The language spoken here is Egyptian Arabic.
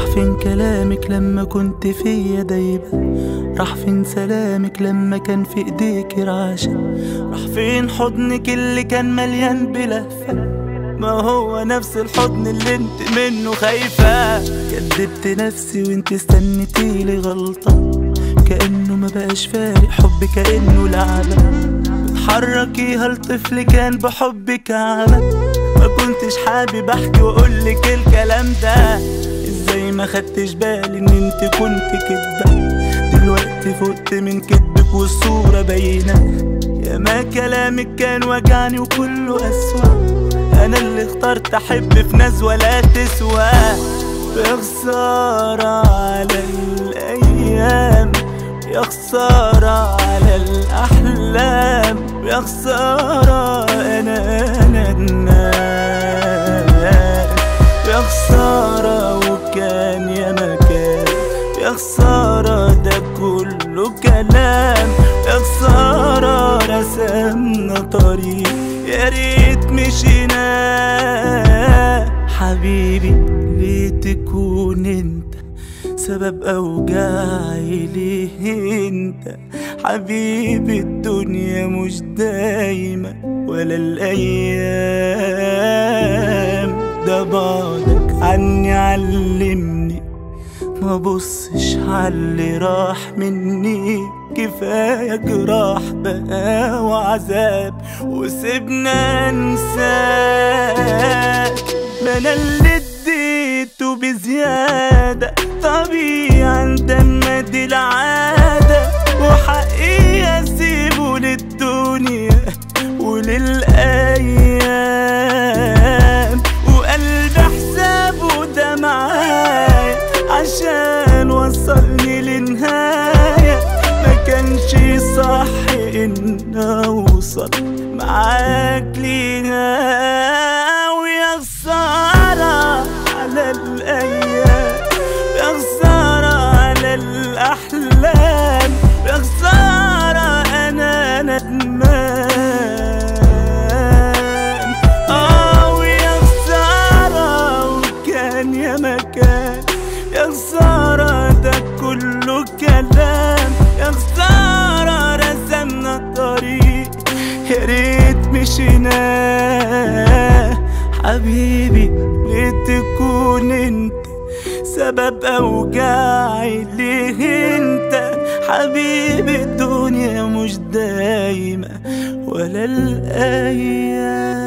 راح فين كلامك لما كنت فيا دايبة راح فين سلامك لما كان في ايديك رعشة راح فين حضنك اللي كان مليان بلهفة ما هو نفس الحضن اللي انت منه خايفة كدبت نفسي وانت استنيتيلي غلطة كأنه ما بقاش فارق حب كأنه لعبة بتحركيها الطفل كان بحبك عبة ما كنتش حابب احكي واقولك الكلام ده ازاي ما خدتش بالي ان انت كنت كدبة دلوقتي فقت من كدبك والصورة باينة يا ما كلامك كان وجعني وكله أسوأ انا اللي اخترت احب في ناس ولا تسوى يا خسارة على الايام يا خسارة على الاحلام يا خسارة انا ندمان يا خسارة وكان يا مكان يا خسارة ده كله كلام يا خسارة رسمنا طريق يا ريت مشينا حبيبي ليه تكون انت سبب اوجاعي ليه انت حبيبي الدنيا مش دايما ولا الايام ده بعدك عني علمني ما بصش عاللي راح مني كفاية جراح بقى وعذاب وسيبنا انساك ما انا اللي اديته بزيادة طبيعي ده دي العادة وحقي اسيبه للدنيا وللأيام وقلبي حسابه ده معايا عشان وصلني لنهاية ما كانش صح ان اوصل معاك ليها ويا خسارة على الايام يا خسارة على الاحلام يا خسارة انا ندمان اه ويا خسارة وكان يا مكان يا خسارة ده كله كلام يا خسارة رسمنا الطريق يا ريت مشينا حبيبي ليه تكون انت سبب اوجاعي ليه انت حبيبي الدنيا مش دايمة ولا الايام